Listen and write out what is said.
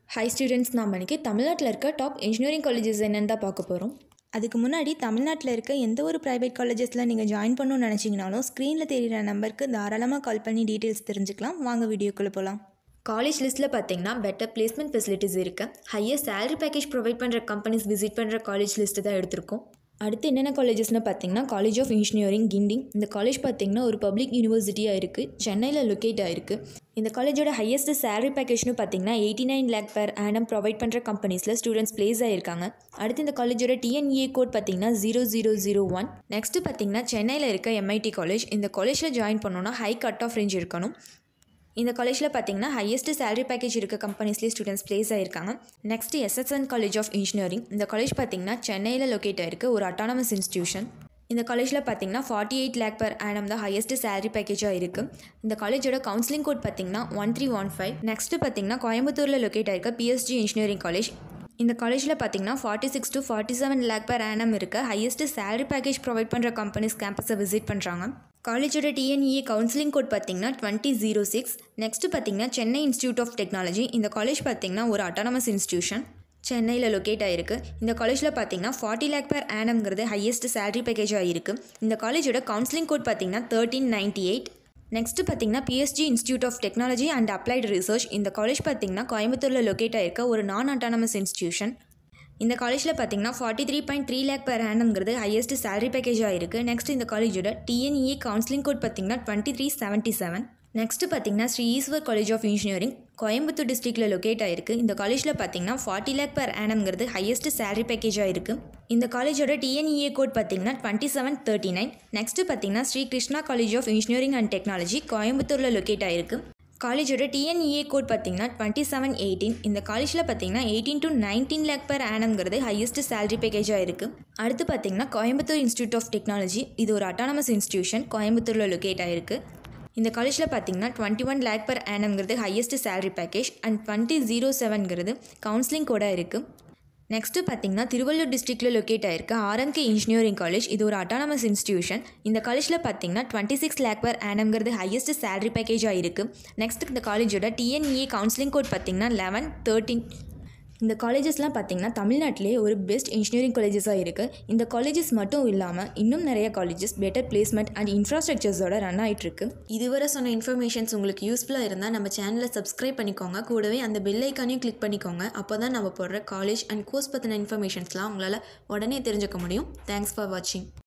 high students நாம் இன்னைக்கு தமிழ்நாட்டில் இருக்க டாப் இன்ஜினியரிங் காலேஜஸ் என்னென்னு தான் பார்க்க போகிறோம் அதுக்கு முன்னாடி தமிழ்நாட்டில் இருக்க எந்த ஒரு ப்ரைவேட் காலேஜஸில் நீங்கள் ஜாயின் பண்ணணும்னு நினச்சிங்கனாலும் ஸ்க்ரீனில் தெரிகிற நம்பருக்கு தாராளமாக கால் பண்ணி டீட்டெயில்ஸ் தெரிஞ்சுக்கலாம் வாங்க வீடியோக்குள்ளே போகலாம் காலேஜ் லிஸ்ட்டில் பார்த்தீங்கன்னா பெட்டர் பிளேஸ்மெண்ட் ஃபெசிலிட்டிஸ் இருக்குது ஹையர் சேலரி பேக்கேஜ் ப்ரொவைட் பண்ணுற கம்பெனிஸ் விசிட் பண்ணுற காலேஜ் லிஸ்ட்டு தான் எடுத்திருக்கோம் அடுத்து என்னென்ன காலேஜஸ்னு பார்த்தீங்கன்னா காலேஜ் ஆஃப் இன்ஜினியரிங் கிண்டிங் இந்த காலேஜ் பார்த்தீங்கன்னா ஒரு பப்ளிக் யூனிவர்சிட்டியாக இருக்குது சென்னையில் லொக்கேட் ஆயிருக்கு இந்த காலேஜோட ஹையஸ்ட் சேலரி பேக்கேஜ்னு பார்த்தீங்கன்னா eighty nine lakh per annum provide பண்ணுற கம்பெனிஸில் ஸ்டூடெண்ட்ஸ் பிளேஸ் ஆயிருக்காங்க அடுத்து இந்த காலேஜோட டிஎன்இஏ கோட் பார்த்தீங்கன்னா zero zero zero one next பார்த்தீங்கன்னா சென்னையில் இருக்க எம்ஐடி காலேஜ் இந்த காலேஜில் ஜாயின் பண்ணோன்னா ஹை கட் ஆஃப் ரேஞ்ச் இருக்கணும் இந்த காலேஜில் பார்த்தீங்கன்னா ஹையஸ்ட் சேலரி பேக்கேஜ் இருக்க கம்பெனிஸ்லேயே ஸ்டூடெண்ட்ஸ் பிளேஸ் ஆயிருக்காங்க next SSN college of engineering இந்த காலேஜ் பார்த்தீங்கன்னா சென்னையில் லொக்கேட் ஆயிருக்கு ஒரு அட்டானமஸ் இன்ஸ்டியூஷன் இந்த காலேஜில் பார்த்தீங்கன்னா forty eight lakh per annum தான் ஹையஸ்ட் சேலரி பேக்கேஜாக இருக்குது இந்த காலேஜோட கவுன்சிலிங் கோட் பார்த்தீங்கன்னா one three one five next பார்த்தீங்கன்னா கோயம்புத்தூரில் லொக்கேட் ஆயிருக்க பிஎஸ்ஜி இன்ஜினியரிங் காலேஜ் இந்த காலேஜில் பார்த்தீங்கன்னா forty six to forty seven lakh per annum இருக்க ஹையஸ்ட் சேலரி பேக்கேஜ் ப்ரொவைட் பண்ணுற கம்பெனிஸ் கேம்பஸை விசிட் பண்ணுறாங்க காலேஜோட டிஎன்இஏ கவுன்சிலிங் கோட் பார்த்தீங்கன்னா டுவெண்ட்டி ஜீரோ சிக்ஸ் நெக்ஸ்ட்டு பார்த்தீங்கன்னா சென்னை இன்ஸ்டியூட் ஆஃப் டெக்னாலஜி இந்த காலேஜ் பார்த்தீங்கன்னா ஒரு அட்டானமஸ் இன்ஸ்டியூஷன் சென்னையில் லொக்கேட் ஆயிருக்கு இந்த காலேஜில் பார்த்தீங்கன்னா ஃபார்ட்டி லேக் per annumங்கிறது ஹையஸ்ட் சேலரி பேக்கேஜாக இருக்குது இந்த காலேஜோட கவுன்சிலிங் கோட் பார்த்தீங்கன்னா தேர்ட்டீன் நைன்ட்டி எயிட் நெக்ஸ்ட்டு பார்த்தீங்கன்னா PSG institute of technology and applied research இந்த காலேஜ் பார்த்தீங்கன்னா கோயம்புத்தூரில் லொக்கேட் ஆயிருக்க ஒரு நான் அட்டானமஸ் இன்ஸ்டியூஷன் இந்த காலேஜில் பார்த்தீங்கன்னா forty three point three lakh per annumங்கிறது ஹையஸ்ட் சேலரி பேக்கேஜாக இருக்குது நெக்ஸ்ட் இந்த காலேஜோட டிஎன்இஏ கவுன்சிலிங் கோட் பார்த்தீங்கன்னா twenty three seventy seven next பார்த்தீங்கன்னா Sri Eshwar college of engineering Coimbatore டிஸ்ட்ரிக்ட்டில் லொக்கேட் ஆயிருக்கு இந்த காலேஜில் பார்த்தீங்கன்னா ஃபார்ட்டி லேக் per annumங்கிறது ஹையஸ்ட் சேலரி பேக்கேஜாக இருக்குது இந்த காலேஜோட டிஎன்இஏ கோட் பார்த்தீங்கன்னா twenty seven thirty nine next பார்த்தீங்கன்னா Sri Krishna college of engineering and technology கோயம்புத்தூரில் லொக்கேட் ஆயிருக்கு காலேஜோட டிஎன்இஏ கோட் பார்த்தீங்கன்னா டுவெண்ட்டி செவன் எயிட்டீன் இந்த காலேஜில் பார்த்தீங்கன்னா eighteen to nineteen lakh per annumங்கிறது ஹையஸ்ட் சேலரி பேக்கேஜாக இருக்குது அடுத்து பார்த்தீங்கன்னா கோயம்புத்தூர் இன்ஸ்டியூட் ஆஃப் டெக்னாலஜி இது ஒரு அட்டானமஸ் இன்ஸ்டியூஷன் கோயம்புத்தூரில் லொக்கேட் ஆயிருக்கு இந்த காலேஜில் பார்த்தீங்கன்னா டுவெண்ட்டி ஒன் லேக் per annumங்கிறது highest salary package and twenty zero செவன்ங்கிறது கவுன்சிலிங் கூட இருக்குது நெக்ஸ்ட்டு பார்த்தீங்கன்னா திருவள்ளூர் டிஸ்ட்ரிக்ட்டில் லொக்கேட் ஆயிருக்க ஆர்எம்கே இன்ஜினியரிங் காலேஜ் இது ஒரு அட்டானமஸ் இன்ஸ்டியூஷன் இந்த காலேஜில் பார்த்தீங்கன்னா டுவெண்ட்டி சிக்ஸ் லேக் per annumங்கிறது ஹையஸ்ட் சேலரி பேக்கேஜாக இருக்குது நெக்ஸ்ட் இந்த காலேஜோட டிஎன்இஏ கவுன்சிலிங் கோட் பார்த்தீங்கன்னா லெவன் தேர்ட்டின் இந்த காலேஜஸ்லாம் பார்த்தீங்கன்னா தமிழ்நாட்டிலே ஒரு பெஸ்ட் இன்ஜினியரிங் காலேஜஸாக இருக்குது இந்த காலேஜஸ் மட்டும் இல்லாமல் இன்னும் நிறைய காலேஜஸ் பெட்டர் பிளேஸ்மெண்ட் அண்ட் இன்ஃப்ராஸ்ட்ரக்சர்ஸோட ரன் ஆகிட்டுருக்கு இதுவரை சொன்ன இன்ஃபர்மேஷன்ஸ் உங்களுக்கு யூஸ்ஃபுல்லாக இருந்தால் நம்ம சேனலை சப்ஸ்கிரைப் பண்ணிக்கோங்க கூடவே அந்த பெல் ஐக்கானையும் கிளிக் பண்ணிக்கோங்க அப்போ தான் நம்ம போடுற காலேஜ் அண்ட் கோர்ஸ் பற்றின இன்ஃபர்மேஷன்ஸ்லாம் உங்களால் உடனே தெரிஞ்சுக்க முடியும் தேங்க்ஸ் ஃபார் வாட்சிங்